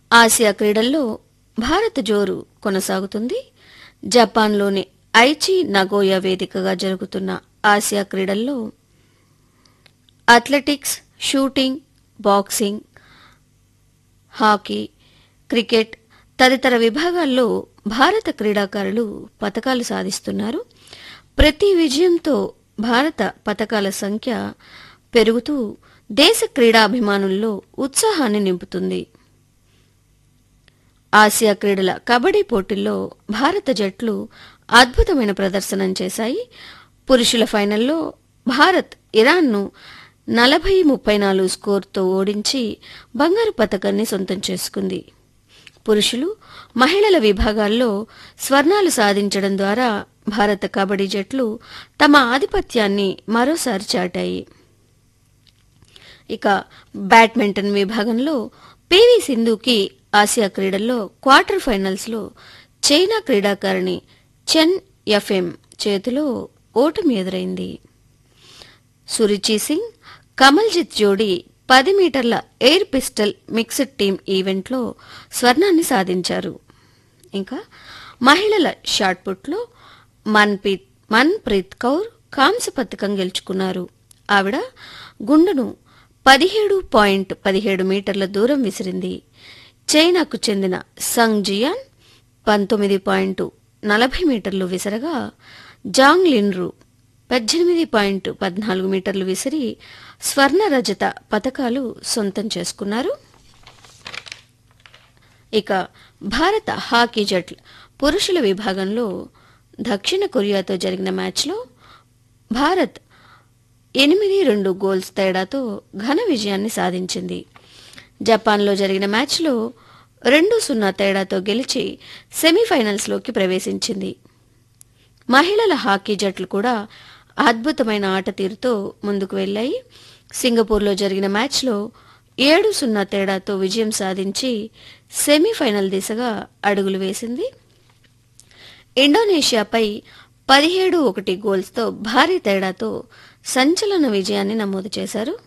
Asia క్రీడల్లో భారత జోరు కొనసాగుతుంది జపాన్లోని ఐచి నగోయా వేదికగా జరుగుతున్న ఆసియా క్రీడల్లో athletics shooting boxing hockey cricket తదితర విభాగాల్లో భారత క్రీడాకారులు పతకాలు సాధిస్తున్నారు ప్రతి విజయంతో భారత పతకాల సంఖ్య పెరుగుతూ దేశ క్రీడాభిమానుల్లో ఉత్సాహాన్ని నింపుతుంది ఆసియా క్రీడల కబడ్డీ పోటీల్లో భారత జట్లు అద్భుతమైన ప్రదర్శనం చేశాయి పురుషుల ఫైనల్లో భారత్ ఇరాన్ను నలభై ముప్పై నాలుగు స్కోర్తో ఓడించి బంగారు పతకాన్ని సొంతం చేసుకుంది పురుషులు మహిళల విభాగాల్లో స్వర్ణాలు సాధించడం ద్వారా భారత కబడ్డీ జట్లు తమ ఆధిపత్యాన్ని మరోసారి చాటాయి ఇక బ్యాడ్మింటన్ విభాగంలో పివి సింధుకి ఆసియా క్రీడల్లో క్వార్టర్ ఫైనల్స్లో చైనా క్రీడాకారిణి చెన్ ఎఫ్ఎం చేతిలో ఓటమి ఎదురైంది సురుచి సింగ్ కమల్జిత్ జోడీ పది మీటర్ల ఎయిర్ పిస్టల్ మిక్స్డ్ టీమ్ ఈవెంట్లో స్వర్ణాన్ని సాధించారు ఇంకా మహిళల షాట్ పుట్లో మన్ప్రీత్ మన్ప్రీత్ కౌర్ కాంస్య పథకం గెలుచుకున్నారు ఆవిడ గుండును పదిహేడు పాయింట్ పదిహేడు మీటర్ల దూరం విసిరింది చైనాకు చెందిన సంగ్ జియాన్ పంతొమ్మిది పాయింట్ నలభై మీటర్లు విసరగా జాంగ్ లిన్రు పద్దెనిమిది పాయింట్ పద్నాలుగు మీటర్లు విసిరి స్వర్ణ రజత పథకాలు సొంతం చేసుకున్నారు ఇక భారత హాకీ జట్లు పురుషుల విభాగంలో దక్షిణ కొరియాతో జరిగిన మ్యాచ్లో భారత్ ఎనిమిది రెండు గోల్స్ తేడాతో ఘన విజయాన్ని సాధించింది జపాన్లో జరిగిన మ్యాచ్లో రెండు సున్నా తేడాతో గెలిచి సెమీఫైనల్స్లోకి ప్రవేశించింది మహిళల హాకీ జట్లు కూడా అద్భుతమైన ఆట తీరుతో ముందుకు వెళ్లాయి సింగపూర్లో జరిగిన మ్యాచ్లో ఏడు సున్నా తేడాతో విజయం సాధించి సెమీఫైనల్ దిశగా అడుగులు వేసింది ఇండోనేషియాపై పదిహేడు ఒకటి గోల్స్తో భారీ తేడాతో సంచలన విజయాన్ని నమోదు చేశారు